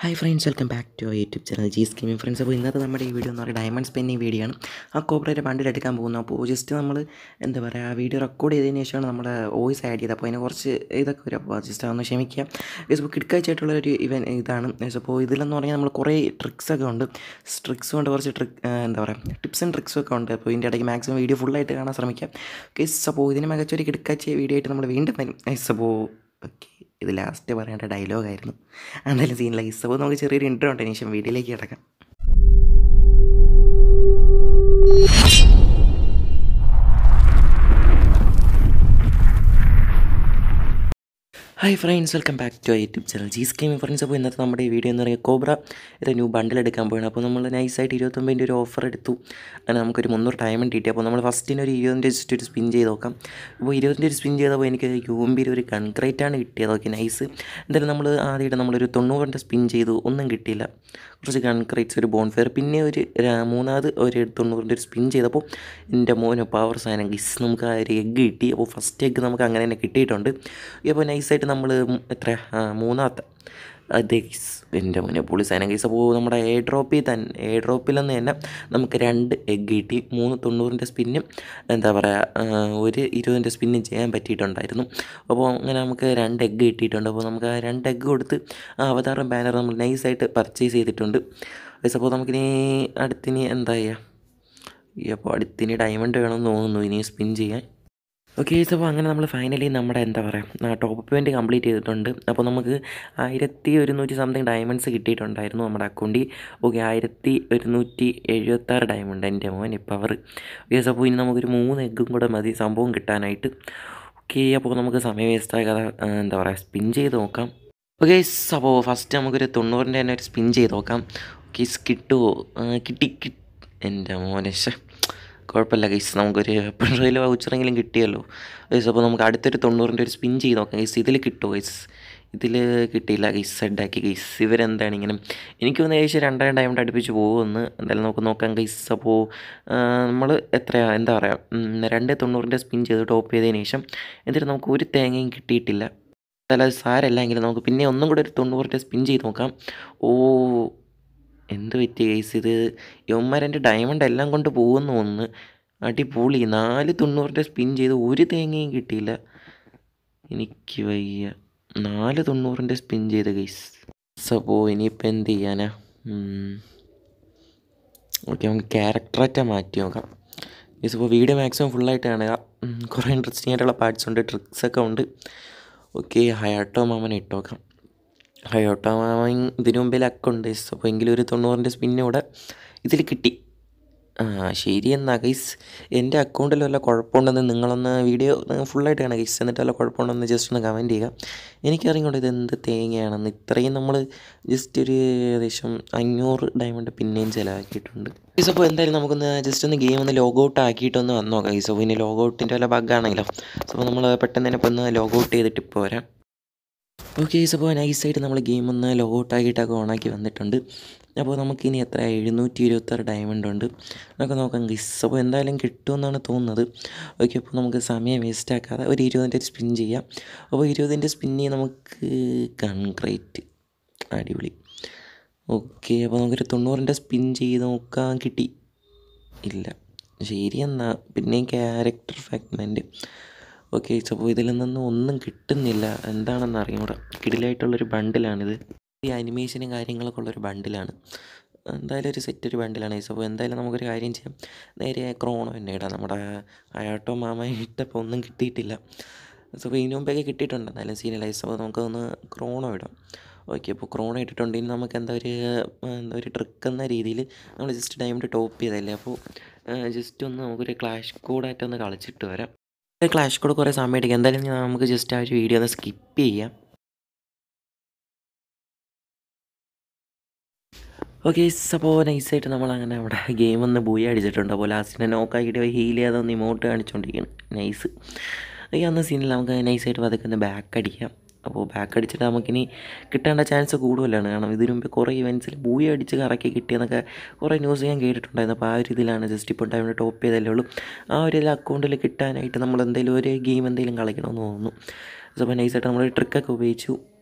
Hi friends welcome back to YouTube channel G scheming friends അപ്പോൾ ഇന്നത്തെ നമ്മുടെ ഈ വീഡിയോ എന്ന് പറയുന്നത് ഡയമണ്ട് സ്പെൻഡിങ് വീഡിയോ ആണ് ആ കോപ്പറേറ്റ് ബണ്ടിൽ എടുക്കാൻ പോകുന്നു അപ്പോൾ ജസ്റ്റ് നമ്മൾ എന്താ പറയുക ആ വീഡിയോ റെക്കോർഡ് ചെയ്തതിന് ശേഷമാണ് നമ്മുടെ വോയിസ് ആഡ് ചെയ്തത് അപ്പോൾ അതിന് കുറച്ച് ഇതൊക്കെ വരും അപ്പോൾ ജസ്റ്റ് അതൊന്ന് ക്ഷമിക്കുക ഫേസ്ബുക്ക് കിടക്കാഴ്ചയായിട്ടുള്ള ഒരു ഇവൻ ഇതാണ് അപ്പോൾ ഇതിലെന്ന് പറഞ്ഞാൽ നമ്മൾ കുറേ ട്രിക്സ് ഒക്കെ ഉണ്ട് ട്രിക്സ് കൊണ്ട് കുറച്ച് ട്രിക്ക് എന്താ പറയുക ടിപ്സ് ആൻഡ് ട്രിക്സും ഒക്കെ ഉണ്ട് അപ്പോൾ ഇതിൻ്റെ ഇടയ്ക്ക് മാക്സിമം വീഡിയോ ഫുള്ളായിട്ട് കാണാൻ ശ്രമിക്കാം ഓക്കെ അപ്പോൾ ഇതിന് മികച്ചൊരു കിടക്കാഴ്ച വീഡിയോ ആയിട്ട് നമ്മൾ വീണ്ടും വരും അപ്പോൾ ഓക്കെ ഇത് ലാസ്റ്റ് പറയേണ്ട ഡയലോഗായിരുന്നു എന്തായാലും സീനില്ല ഇസപ്പോൾ നമുക്ക് ചെറിയൊരു ഇൻട്രോ ഉണ്ട് ശേഷം വീഡിയോയിലേക്ക് കിടക്കാം hi friends welcome back to YouTube channel G scheming friends അപ്പോൾ ഇന്നത്തെ നമ്മുടെ ഈ വീഡിയോ എന്ന് പറയുന്നത് കോബ്ര ഇത് ന്യൂ ബണ്ടിൽ എടുക്കാൻ പോയാണ് അപ്പോൾ നമ്മൾ നൈസായിട്ട് ഇരുപത്തൊമ്പതിൻ്റെ ഒരു ഓഫർ എടുത്തു അങ്ങനെ നമുക്കൊരു മുന്നൂറ് ഡയമണ്ട് കിട്ടി അപ്പോൾ നമ്മൾ ഫസ്റ്റിന് ഒരു ഇരുപതിൻ്റെ ജസ്റ്റ് ഒരു സ്പിൻ ചെയ്ത് നോക്കാം അപ്പോൾ ഇരുപതിൻ്റെ ഒരു സ്പിൻ ചെയ്തപ്പോൾ എനിക്ക് യൂമ്പിൽ ഒരു കൺക്രീറ്റ് ആണ് കിട്ടിയത് ഓക്കെ നൈസ് എന്തായാലും നമ്മൾ ആദ്യമായിട്ട് നമ്മളൊരു തൊണ്ണൂറിൻ്റെ സ്പിൻ ചെയ്തു ഒന്നും കിട്ടിയില്ല കുറച്ച് കൺക്രീറ്റ്സ് ഒരു ബോൺഫെയർ പിന്നെ ഒരു ര- മൂന്നാമത് ഒരു തൊണ്ണൂറിൻ്റെ ഒരു സ്പിൻ ചെയ്തപ്പോൾ എൻ്റെ മോന് പവർ സാധനം ഗിസ് നമുക്ക് ആ ഒരു എഗ്ഗ് കിട്ടി അപ്പോൾ ഫസ്റ്റ് എഗ്ഗ് നമുക്ക് അങ്ങനെ തന്നെ കിട്ടിയിട്ടുണ്ട് അപ്പോൾ നൈസായിട്ട് നമ്മൾ എത്ര ആ, മൂന്നാമത്തെ അതെ ഗിസ് എൻ്റെ മോനെ പുള്ളി സാധനം ഗീസ് അപ്പോൾ നമ്മുടെ എ ഡ്രോപ്പിൽ തന്നെ എ ഡ്രോപ്പിൽ നിന്ന് തന്നെ നമുക്ക് രണ്ട് എഗ്ഗ് കിട്ടി മൂന്ന് തൊണ്ണൂറിൻ്റെ സ്പിന്നും എന്താ പറയുക ഒരു ഇരുപതിൻ്റെ സ്പിന്നും ചെയ്യാൻ പറ്റിയിട്ടുണ്ടായിരുന്നു അപ്പോൾ അങ്ങനെ നമുക്ക് രണ്ട് എഗ്ഗ് കിട്ടിയിട്ടുണ്ട് അപ്പോൾ നമുക്ക് ആ രണ്ട് എഗ്ഗ് കൊടുത്ത് ആ അവതാറും ബാനർ നമ്മൾ നൈസായിട്ട് പർച്ചേസ് ചെയ്തിട്ടുണ്ട് ഗൈസ് അപ്പോൾ നമുക്കിനി അടുത്തിനി എന്താ ചെയ്യുക ഈ അപ്പോൾ അടുത്തിനി ഡയമണ്ട് വേണമെന്ന് തോന്നുന്നു ഇനി സ്പിൻ ചെയ്യാൻ ഓക്കെ അപ്പോൾ അങ്ങനെ നമ്മൾ ഫൈനലി നമ്മുടെ എന്താ പറയുക ടോപ്പ് പേയ്മെൻറ്റ് കംപ്ലീറ്റ് ചെയ്തിട്ടുണ്ട് അപ്പോൾ നമുക്ക് ആയിരത്തി ഒരുന്നൂറ്റി സംതിങ് ഡയമണ്ട്സ് കിട്ടിയിട്ടുണ്ടായിരുന്നു നമ്മുടെ അക്കൗണ്ടിൽ ഓക്കെ ആയിരത്തി ഒരുന്നൂറ്റി എഴുപത്താറ് ഡയമണ്ട് എൻ്റെ മോൻ പവർ യെസ് അപ്പോൾ ഇനി നമുക്കൊരു മൂന്ന് എഗ്ഗും കൂടെ മതി സംഭവം കിട്ടാനായിട്ട് ഓക്കെ അപ്പോൾ നമുക്ക് സമയം വേസ്റ്റ് ആകാതെ ആ, എന്താ പറയുക സ്പിൻ ചെയ്ത് നോക്കാം ഓക്കെ അപ്പോൾ ഫസ്റ്റ് നമുക്കൊരു തൊണ്ണൂറിൻ്റെ തന്നെ ഒരു സ്പിൻ ചെയ്ത് നോക്കാം ഓക്കെ കിട്ടുമോ ആ, കിട്ടി കിട്ടി എൻ്റെ മോനെ ശ്ശെ. കുഴപ്പമില്ല ഗൈസ് നമുക്കൊരു പെൺറയിൽ വൗച്ചറെങ്കിലും കിട്ടിയല്ലോ ഗൈസ് അപ്പോൾ നമുക്ക് അടുത്തൊരു തൊണ്ണൂറിൻ്റെ ഒരു സ്പിൻ ചെയ്ത് നോക്കാം ഗൈസ് ഇതിൽ കിട്ടുമോ ഗൈസ് ഇതിൽ കിട്ടിയില്ല ഗൈസ് സെഡാക്കി ഗൈസ് ഇവരെന്താണ് ഇങ്ങനെ എനിക്ക് തോന്നുന്നു ഏകദേശം രണ്ടായിരം ഡയമണ്ട് അടുപ്പിച്ച് പോകുമെന്ന് എന്തായാലും നമുക്ക് നോക്കാം ഗൈസ് അപ്പോൾ നമ്മൾ എത്രയാ എന്താ പറയുക ഉം, രണ്ട് തൊണ്ണൂറിൻ്റെ സ്പിൻ ചെയ്ത് ടോപ്പ് ചെയ്തതിന് ശേഷം എന്നിട്ട് നമുക്ക് ഒരു തേങ്ങയും കിട്ടിയിട്ടില്ല എന്തായാലും അത് സാരമല്ല എങ്കിലും നമുക്ക് പിന്നെ ഒന്നും കൂടെ ഒരു തൊണ്ണൂറിൻ്റെ സ്പിൻ ചെയ്ത് നോക്കാം ഓ എന്ത് പറ്റി കേസ് ഇത് യവന്മാരെൻ്റെ ഡയമണ്ട് എല്ലാം കൊണ്ട് പോകുന്നു ഒന്ന് അടിപൊളി നാല് തൊണ്ണൂറിൻ്റെ സ്പിൻ ചെയ്ത് ഒരു തേങ്ങയും കിട്ടിയില്ല എനിക്ക് വയ്യ നാല് തൊണ്ണൂറിൻ്റെ സ്പിൻ ചെയ്ത് ഗൈസ് സപ്പോ ഇനിയിപ്പോൾ എന്ത് ചെയ്യാനാ ഓക്കെ നമുക്ക് ക്യാരക്ടറാറ്റ മാറ്റി നോക്കാം ഗൈസ് ഇപ്പോൾ വീഡിയോ മാക്സിമം ഫുള്ളായിട്ട് കാണുക ഉം, കുറേ ഇൻട്രസ്റ്റിംഗ് ആയിട്ടുള്ള പാർട്സ് ഉണ്ട് ട്രിക്സ് ഒക്കെ ഉണ്ട് ഓക്കെ ഹയാട്ടോ മാമനെ ഇട്ട് നോക്കാം ഹയോട്ടോ മാമൻ ഇതിനു മുമ്പേ ലക്കുണ്ട് അപ്പോൾ എങ്കിലും ഒരു തൊണ്ണൂറിൻ്റെ സ്പിന്നൂടെ ഇതിൽ കിട്ടി ആ ശരി എന്നാ ഗൈസ് എൻ്റെ അക്കൗണ്ടിൽ വല്ല കുഴപ്പമുണ്ടെന്ന് നിങ്ങളൊന്ന് വീഡിയോ ഫുള്ളായിട്ട് കാണാം ഗൈസ് എന്നിട്ട് വല്ല കുഴപ്പമുണ്ടെന്ന് ജസ്റ്റ് ഒന്ന് കമൻറ്റ് ചെയ്യുക എനിക്കറിയണ്ട ഇത് എന്ത് തേങ്ങയാണെന്ന് ഇത്രയും നമ്മൾ ജസ്റ്റ് ഒരു ഏകദേശം അഞ്ഞൂറ് ഡയമണ്ട് പിന്നെയും ചിലവാക്കിയിട്ടുണ്ട് ഗൈസ് അപ്പോൾ എന്തായാലും നമുക്കൊന്ന് ജസ്റ്റ് ഒന്ന് ഗെയിം ഒന്ന് ലോഗ് ഔട്ട് ആക്കിയിട്ടൊന്ന് വന്നോ ഗൈസ് അപ്പോൾ ഇനി ലോഗ് ഔട്ടിൻ്റെ വല്ല ബഗ്ഗാണെങ്കിലോ അപ്പോൾ നമ്മൾ പെട്ടെന്ന് തന്നെ ഇപ്പോൾ ഒന്ന് ലോഗ് ഔട്ട് ചെയ്തിട്ട് ഇപ്പോൾ വരാം ഓക്കെ അപ്പോൾ നൈസായിട്ട് നമ്മൾ ഗെയിം ഒന്ന് ലോഗ് ഔട്ട് ആക്കിയിട്ടൊക്കെ ഓണാക്കി വന്നിട്ടുണ്ട് അപ്പോൾ നമുക്കിനി എത്ര എഴുന്നൂറ്റി ഇരുപത്താറ് ഡയമണ്ട് ഉണ്ട് നമുക്ക് നോക്കാം ഗിസ് അപ്പോൾ എന്തായാലും കിട്ടുമെന്നാണ് തോന്നുന്നത് ഓക്കെ അപ്പോൾ നമുക്ക് സമയം വേസ്റ്റ് ആക്കാതെ ഒരു ഇരുപതിൻ്റെ സ്പിൻ ചെയ്യാം അപ്പോൾ ഇരുപതിൻ്റെ സ്പിന്നി നമുക്ക് കൺക്രീറ്റ് അടിപൊളി ഓക്കെ അപ്പോൾ നമുക്കൊരു തൊണ്ണൂറിൻ്റെ സ്പിൻ ചെയ്ത് നോക്കാൻ കിട്ടി ഇല്ല ശരി എന്നാ പിന്നെയും ക്യാരക്ടർ ഫ്രാഗ്മെൻറ്റ് ഓക്കെ അപ്പോൾ ഇതിൽ നിന്നൊന്നും ഒന്നും കിട്ടുന്നില്ല എന്താണെന്ന് അറിഞ്ഞൂടാ കിടിലായിട്ടുള്ളൊരു ബണ്ടിലാണിത് ഈ അനിമേഷനും കാര്യങ്ങളൊക്കെ ഉള്ളൊരു ബണ്ടിലാണ് എന്തായാലും ഒരു സെറ്റ് ഒരു ബണ്ടിലാണ് അപ്പോൾ എന്തായാലും നമുക്കൊരു കാര്യം ചെയ്യാം നേരെ ക്രോണോ തന്നെ ഇടാം നമ്മുടെ അയാട്ടോ മാമ ഇട്ടപ്പോൾ ഒന്നും കിട്ടിയിട്ടില്ല അപ്പോൾ ഇതിനു മുമ്പൊക്കെ കിട്ടിയിട്ടുണ്ട് എന്തായാലും സീനിയലൈസ് അപ്പോൾ നമുക്കൊന്ന് ക്രോണോ ഇടാം ഓക്കെ അപ്പോൾ ക്രോണോ ഇട്ടിട്ടുണ്ടെങ്കിൽ നമുക്ക് എന്താ ഒരു എന്താ ഒരു ട്രിക്ക് എന്ന രീതിയിൽ നമ്മൾ ജസ്റ്റ് ഡയമണ്ട് ടോപ്പ് ചെയ്തല്ലേ അപ്പോൾ ജസ്റ്റ് ഒന്ന് നമുക്കൊരു ക്ലാഷ് കോഡായിട്ട് ഒന്ന് കളിച്ചിട്ട് വരാം ക്ലാഷ് കോഡ് കുറേ സമയം എടുക്കും എന്തായാലും ഞാൻ- നമുക്ക് ജസ്റ്റ് ആ ഒരു വീഡിയോ ഒന്ന് സ്കിപ്പ് ചെയ്യാം ഓക്കെ അപ്പോൾ നൈസായിട്ട് നമ്മൾ അങ്ങനെ അവിടെ ഗെയിം ഒന്ന് ബൂയി അടിച്ചിട്ടുണ്ട് അപ്പോൾ ലാസ്റ്റിനെ നോക്കാക്കിയിട്ട് ഹീൽ ചെയ്യാതെ ഒന്ന് ഇമോട്ട് കാണിച്ചുകൊണ്ടിരിക്കുകയാണ് നൈസ് ഈ അന്ന് സീനിൽ നമുക്ക് നൈസായിട്ട് പതുക്കെ ഒന്ന് ബാക്ക് അടിക്കാം അപ്പോൾ ബാക്ക് അടിച്ചിട്ട് നമുക്കിനി കിട്ടേണ്ട ചാൻസ് കൂടുതലാണ് കാരണം ഇതിനു മുമ്പ് കുറേ ഇവൻറ്റ്സിൽ ബൂയി അടിച്ച് കറക്കി കിട്ടിയെന്നൊക്കെ കുറേ ന്യൂസ് ഞാൻ കേട്ടിട്ടുണ്ടായിരുന്നു അപ്പോൾ ആ ഒരു ഇതിലാണ് ജസ്റ്റ് ഇപ്പോൾ ടൈമിൽ ടോപ്പ് ചെയ്തല്ലേ ഉള്ളൂ ആ ഒരു അക്കൗണ്ടിൽ കിട്ടാനായിട്ട് നമ്മൾ എന്തെങ്കിലും ഒരു ഗെയിം എന്തെങ്കിലും കളിക്കണമെന്ന് തോന്നുന്നു അപ്പോൾ നൈസായിട്ട് നമ്മൾ ട്രിക്കൊക്കെ ഉപയോഗിച്ചു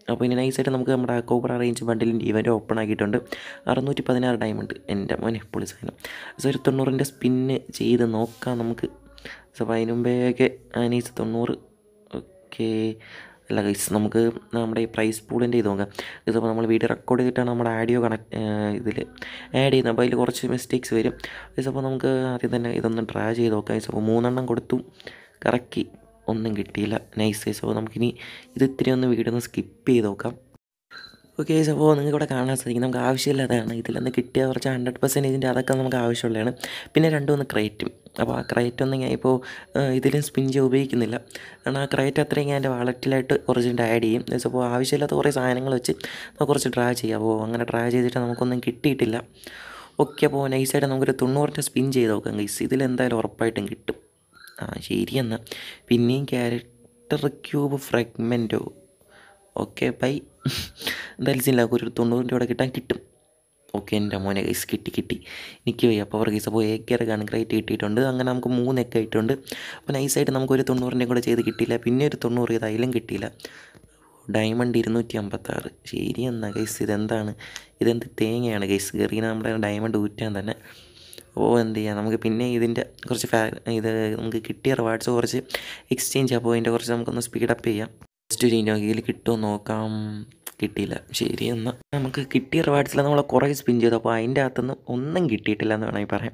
അപ്പോൾ ഇനി നൈസായിട്ട് നമുക്ക് നമ്മുടെ കോബ്ര റേഞ്ച് ബണ്ടിലിൻ്റെ ഇവൻറ്റ് ഓപ്പൺ ആക്കിയിട്ടുണ്ട് അറുന്നൂറ്റി പതിനാറ് ഡയമണ്ട് എൻ്റെ മോനെ പൊളി സാധനം സോ ഒരു തൊണ്ണൂറിൻ്റെ സ്പിന്ന് ചെയ്ത് നോക്കാം നമുക്ക് സോ അപ്പോൾ അതിന് മുമ്പേയൊക്കെ നൈസ് തൊണ്ണൂറ് ഓക്കെ അല്ല ഗൈസ് നമുക്ക് നമ്മുടെ ഈ പ്രൈസ് പൂളിൻ്റെ ഇത് നോക്കാം ഇതിപ്പോൾ നമ്മൾ വീഡിയോ റെക്കോർഡ് ചെയ്തിട്ടാണ് നമ്മുടെ ആഡിയോ കണക്ട് ഇതിൽ ആഡ് ചെയ്യുന്നത് അപ്പോൾ അതിൽ കുറച്ച് മിസ്റ്റേക്സ് വരും ഗൈസ് അപ്പോൾ നമുക്ക് ആദ്യം തന്നെ ഇതൊന്ന് ട്രാ ചെയ്ത് നോക്കാം ഗൈസ് അപ്പോൾ മൂന്നെണ്ണം കൊടുത്തു കറക്കി ഒന്നും കിട്ടിയില്ല നൈസ് ഗൈസ് അപ്പോൾ നമുക്കിനി ഇത് ഇത്തിരി ഒന്ന് വീഡിയോ ഒന്ന് സ്കിപ്പ് ചെയ്ത് നോക്കാം ഓക്കെ അപ്പോൾ നിങ്ങൾക്ക് ഇവിടെ കാണാൻ സാധിക്കും നമുക്ക് ആവശ്യമില്ലാത്തതാണ് ഇതിലൊന്ന് കിട്ടിയ കുറച്ച് ഹൺഡ്രഡ് പെർസെൻറ്റേജിൻ്റെ അതൊക്കെ നമുക്ക് ആവശ്യമുള്ളതാണ് പിന്നെ രണ്ടും ഒന്ന് ക്രേറ്റും അപ്പോൾ ആ ക്രേറ്റ് ഒന്നും ഞാൻ ഇപ്പോൾ ഇതിലും സ്പിൻ ചെയ്യാൻ ഉപയോഗിക്കുന്നില്ല കാരണം ആ ക്രേറ്റ് അത്രയും ഞാൻ എൻ്റെ വാളറ്റിലായിട്ട് കുറച്ചിട്ട് ആഡ് ചെയ്യും അപ്പോൾ ആവശ്യമില്ലാത്ത കുറേ സാധനങ്ങൾ വെച്ച് നമുക്ക് കുറച്ച് ഡ്രാ ചെയ്യാം അപ്പോൾ അങ്ങനെ ഡ്രാ ചെയ്തിട്ട് നമുക്കൊന്നും കിട്ടിയിട്ടില്ല ഓക്കെ അപ്പോൾ നൈസായിട്ട് നമുക്കൊരു തൊണ്ണൂറിൻ്റെ സ്പിൻ ചെയ്ത് നോക്കാം ഗൈസ് ഇതിലെന്തായാലും ഉറപ്പായിട്ടും കിട്ടും ആ ശരി എന്നാൽ പിന്നെയും ക്യാരക്ടർ ക്യൂബ് ഫ്രാഗ്മെൻറ്റോ ഓക്കെ ബൈ എന്തായാലും സീനില്ല ഒരു തൊണ്ണൂറിൻ്റെ കൂടെ കിട്ടാൻ കിട്ടും ഓക്കെ എൻ്റെ മോനെ ഗൈസ് കിട്ടി കിട്ടി എനിക്ക് വയ്യ അപ്പോൾ അവർ ഗൈസ് അപ്പോൾ ഏക്കർ ഗൺ ക്രേറ്റ് കിട്ടിയിട്ടുണ്ട് അങ്ങനെ നമുക്ക് മൂന്ന് എക്ക് ആയിട്ടുണ്ട് അപ്പോൾ നൈസായിട്ട് നമുക്കൊരു തൊണ്ണൂറിൻ്റെ കൂടെ ചെയ്ത് കിട്ടിയില്ല പിന്നെ ഒരു തൊണ്ണൂറ് ചെയ്ത് അതിലും കിട്ടിയില്ല ഡയമണ്ട് ഇരുന്നൂറ്റി അമ്പത്താറ് ശരി എന്നാ ഗൈസ് ഇതെന്താണ് ഇതെന്ത് തേങ്ങയാണ് ഗൈസ് ഗറീന നമ്മുടെ ഡയമണ്ട് ഊറ്റാൻ തന്നെ ഓ എന്ത് ചെയ്യാം നമുക്ക് പിന്നെ ഇതിൻ്റെ കുറച്ച് ഫാ ഇത് നമുക്ക് കിട്ടിയ റിവാർഡ്സ് കുറച്ച് എക്സ്ചേഞ്ച് അപ്പോൾ അതിൻ്റെ കുറച്ച് നമുക്കൊന്ന് സ്പീഡപ്പ് ചെയ്യാം ജസ്റ്റ് ഒരു ഇനോഗിയിൽ കിട്ടുമോ നോക്കാം കിട്ടിയില്ല ശരി എന്നാൽ നമുക്ക് കിട്ടിയ റിവാർഡ്സിൽ നമ്മൾ കുറേ സ്പിൻ ചെയ്തു അപ്പോൾ അതിൻ്റെ അകത്തുനിന്ന് ഒന്നും കിട്ടിയിട്ടില്ല എന്ന് വേണമെങ്കിൽ പറയാം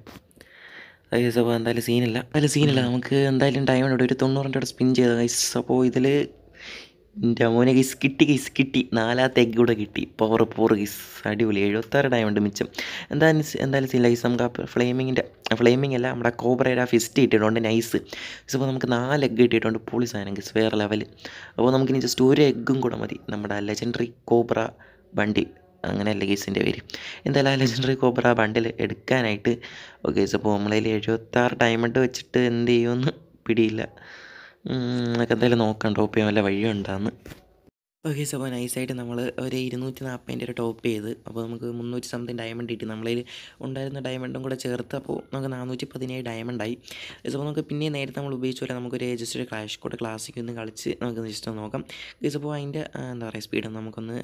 ഗൈസ് അപ്പോൾ എന്തായാലും സീനില്ല എന്തായാലും സീനില്ല നമുക്ക് എന്തായാലും ഡയമണ്ട് ഒരു തൊണ്ണൂറിൻ്റെ കൂടെ സ്പിൻ ചെയ്തു ഗൈസ് അപ്പോൾ ഇതിൽ എൻ്റെ മോനെ ഗൈസ് കിട്ടി ഗൈസ് കിട്ടി നാലാമത്തെ എഗ് കൂടെ കിട്ടി പവർ പോർ ഗൈസ് അടിപൊളി എഴുപത്താറ് ഡയമണ്ട് മിച്ചം എന്തായാലും എന്തായാലും സീൻ ഗൈസ് നമുക്ക് ആ ഫ്ലെയിമിങ്ങിൻ്റെ ഫ്ലെയിമിംഗ് അല്ല നമ്മുടെ കോബ്രയുടെ ആ ഫിസ്റ്റ് കിട്ടിയിട്ടുണ്ട് നൈസ് ഇപ്പോൾ നമുക്ക് നാല് എഗ് കിട്ടിയിട്ടുണ്ട് പൊളി സാധനം ഗൈസ് വേറെ ലെവൽ അപ്പോൾ നമുക്കിനി ജസ്റ്റ് ഒരു എഗ്ഗും കൂടെ മതി നമ്മുടെ ലെജൻഡറി കോബ്ര ബണ്ടി അങ്ങനെയല്ല ഗേസിൻ്റെ പേര് എന്തായാലും ആ ലെജൻഡറി കോബ്ര ബണ്ടിൽ എടുക്കാനായിട്ട് ഓക്കെ അപ്പോൾ നമ്മളതിൽ എഴുപത്താറ് ഡയമണ്ട് വെച്ചിട്ട് എന്ത് ചെയ്യുമെന്ന് പിടിയില്ല നമുക്ക് എന്തായാലും നോക്കാം ടോപ്പ് ചെയ്യാൻ വല്ല വഴിയുണ്ടാന്ന് ഓക്കെ സോ അപ്പോൾ നൈസായിട്ട് നമ്മൾ ഒരു ഇരുന്നൂറ്റി നാൽപ്പതിൻ്റെ ഒരു ടോപ്പ് ചെയ്ത് അപ്പോൾ നമുക്ക് മുന്നൂറ്റി സംതിങ് ഡയമണ്ട് കിട്ടി നമ്മളതിൽ ഉണ്ടായിരുന്ന ഡയമണ്ടും കൂടെ ചേർത്ത് അപ്പോൾ നമുക്ക് നാനൂറ്റി പതിനേഴ് ഡയമണ്ടായി സോ അപ്പോൾ നമുക്ക് പിന്നെ നേരത്തെ നമ്മൾ ഉപയോഗിച്ച പോലെ നമുക്കൊരു ജസ്റ്റ് ഒരു ക്ലാഷ് കോഡ് ക്ലാസിക് ഒന്ന് കളിച്ച് നമുക്ക് ജസ്റ്റ് ഒന്ന് നോക്കാം ഗൈസ് അപ്പോൾ അതിൻ്റെ എന്താ പറയുക സ്പീഡ് നമുക്കൊന്ന്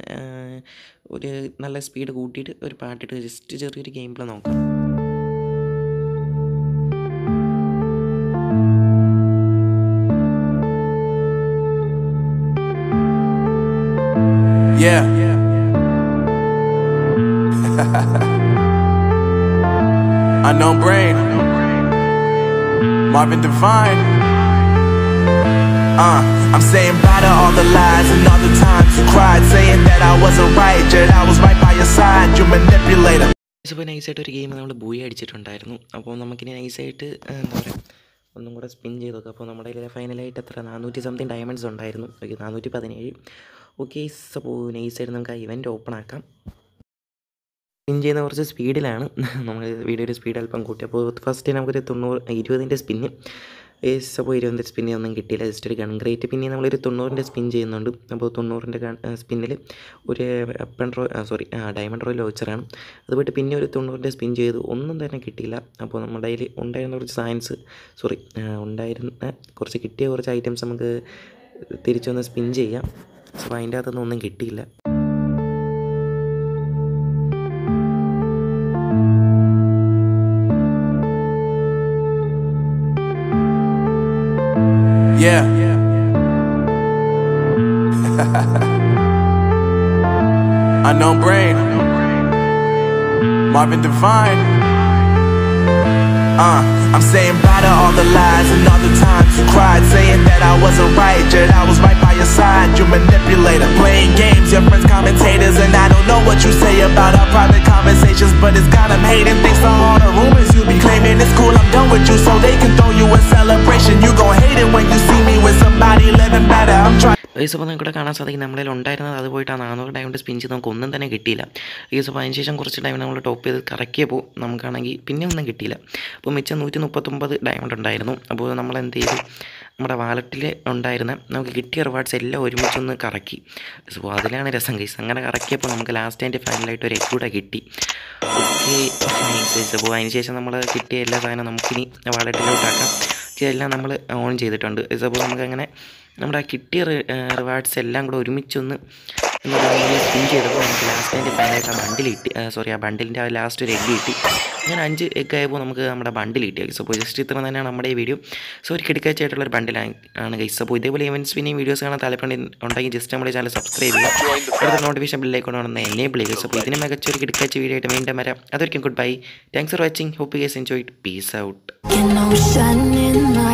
ഒരു നല്ല സ്പീഡ് കൂട്ടിയിട്ട് ഒരു പാട്ടിട്ട് ജസ്റ്റ് ചെറിയൊരു ഗെയിം പ്ലേ നോക്കാം Yeah. Unknown brain. Marvin Devine. Uh, I'm saying bye to all the lies and all the times you cried, saying that I wasn't right, yet I was right by your side. You manipulator. ഇപ്പോൾ നൈസായിട്ട് ഒരു game നമ്മൾ buoy അടിച്ചിട്ടുണ്ടായിരുന്നു അപ്പോൾ നമുക്കിനി നൈസായിട്ട് എന്താ പറയുക ഒന്നും കൂടെ സ്പിൻ ചെയ്ത് നോക്കാം അപ്പോൾ നമ്മുടെ കയ്യിൽ ഫൈനലായിട്ട് എത്ര നാനൂറ്റി സംതിങ് ഡയമണ്ട്സ് ഉണ്ടായിരുന്നു ഓക്കെ നാനൂറ്റി പതിനേഴ് ഓക്കെ അപ്പോൾ നൈസായിട്ട് നമുക്ക് ആ ഇവൻ്റ് ഓപ്പൺ ആക്കാം സ്പിൻ ചെയ്യുന്ന കുറച്ച് സ്പീഡിലാണ് നമ്മൾ വീഡിയോയുടെ സ്പീഡ് അല്പം കൂട്ടി അപ്പോൾ ഫസ്റ്റ് നമുക്കൊരു തൊണ്ണൂറ് ഇരുപതിൻ്റെ സ്പിന്ന് ഏസ് അപ്പോൾ ഇരുപതിൻ്റെ സ്പിന്നിൽ ഒന്നും കിട്ടിയില്ല ജസ്റ്റ് ഒരു ഗൺ ഗ്രേറ്റ് പിന്നെ നമ്മളൊരു തൊണ്ണൂറിൻ്റെ സ്പിൻ ചെയ്യുന്നുണ്ട് അപ്പോൾ തൊണ്ണൂറിൻ്റെ ഗൺ സ്പിന്നിൽ ഒരു വെപ്പൺ റോ സോറി ഡയമണ്ട് റോയൽ വൗച്ചറാണ് അതുപോയിട്ട് പിന്നെ ഒരു തൊണ്ണൂറിൻ്റെ സ്പിൻ ചെയ്തു ഒന്നും തന്നെ കിട്ടിയില്ല അപ്പോൾ നമ്മുടെ കയ്യിൽ ഉണ്ടായിരുന്ന കുറച്ച് സയൻസ് സോറി ഉണ്ടായിരുന്ന കുറച്ച് കിട്ടിയ കുറച്ച് ഐറ്റംസ് നമുക്ക് തിരിച്ചൊന്ന് സ്പിൻ ചെയ്യാം അപ്പോൾ അതിൻ്റെ അകത്തൊന്നും ഒന്നും കിട്ടിയില്ല Yeah. Unknown brain. Marvin Devine. Uh, I'm saying bye to all the lies and all the times you cried, saying that I wasn't right, yet I was right by your side. You manipulator, playing games, your friends commentators, and I don't know what you say about our private conversations, but it's got them hating. Thanks to all the rumors you be claiming. It's cool, I'm done with you, so they can throw you a celebration. You gon' hate it when you see me with somebody living better. I'm trying. Guys അപ്പോൾ നിങ്ങൾക്ക് ഇവിടെ കാണാൻ സാധിക്കും നമ്മളിൽ ഉണ്ടായിരുന്നത് അത് പോയിട്ട് ആ നാനൂറ് ഡയമണ്ട് സ്പിൻ ചെയ്ത് നമുക്ക് ഒന്നും തന്നെ കിട്ടിയില്ല ഗൈസ് അപ്പോൾ അതിന് ശേഷം കുറച്ച് ഡയമണ്ട് നമ്മൾ ടോപ്പ് ചെയ്ത് കറക്കിയപ്പോൾ നമുക്കാണെങ്കിൽ പിന്നെ ഒന്നും കിട്ടിയില്ല അപ്പോൾ മിച്ചം നൂറ്റി മുപ്പത്തൊമ്പത് ഡയമണ്ട് ഉണ്ടായിരുന്നു അപ്പോൾ നമ്മൾ എന്ത് ചെയ്തു നമ്മുടെ വാലറ്റിൽ ഉണ്ടായിരുന്ന നമുക്ക് കിട്ടിയ റിവാർഡ്സ് എല്ലാം ഒരുമിച്ചൊന്ന് കറക്കി സോ അതിലാണ് രസം ഗൈസ് അങ്ങനെ കറക്കിയപ്പോൾ നമുക്ക് ലാസ്റ്റ് ആൻഡ് ഫൈനലായിട്ട് ഒരു എഗ് കൂടെ കിട്ടി ഓക്കെ അപ്പോൾ അതിന് ശേഷം നമ്മൾ കിട്ടിയ എല്ലാ സാധനവും നമുക്കിനി വാലറ്റിലോട്ടാക്കാം ഇതെല്ലാം നമ്മൾ ഓൺ ചെയ്തിട്ടുണ്ട് അപ്പോൾ നമുക്കങ്ങനെ നമ്മുടെ ആ കിട്ടിയ റിവാർഡ്സ് എല്ലാം കൂടെ ഒരുമിച്ചൊന്ന് എന്നിട്ട് നമ്മൾ സ്പിൻ ചെയ്തപ്പോൾ നമുക്ക് ലാസ്റ്റ് അതിൻ്റെ ഫൈനലായിട്ട് ആ ബണ്ടിൽ കിട്ടി സോറി ആ ബണ്ടിലിൻ്റെ ആ ലാസ്റ്റ് ഒരു എഗ് കിട്ടി അങ്ങനെ അഞ്ച് എഗ് ആയപ്പോൾ നമുക്ക് നമ്മുടെ ബണ്ടിൽ കിട്ടി ഗൈസ് അപ്പോൾ ജസ്റ്റ് ഇത്ര തന്നെയാണ് നമ്മുടെ ഈ വീഡിയോ സോ ഒരു കിടക്കാച്ചായിട്ടുള്ള ഒരു ബണ്ടിലാണ് ആണ് ഗൈസ് അപ്പോൾ ഇതേപോലെ ഇവൻസ് പിന്നെ വീഡിയോസ് കാണാൻ താല്പര്യം ഉണ്ടെങ്കിൽ ജസ്റ്റ് നമ്മുടെ ചാനൽ സബ്സ്ക്രൈബ് ചെയ്യുക അടുത്ത നോട്ടിഫിക്കേഷൻ ബില്ലേക്കൊണ്ടാണെന്ന് എനേബിൾ ചെയ്യുക അപ്പോൾ ഇതിന് മികച്ച ഒരു കിടക്കാച്ച വീഡിയോ ആയിട്ട് വീണ്ടും വരാം അതൊരിക്കും good bye thanks for watching hope guys enjoy peace out An ocean in my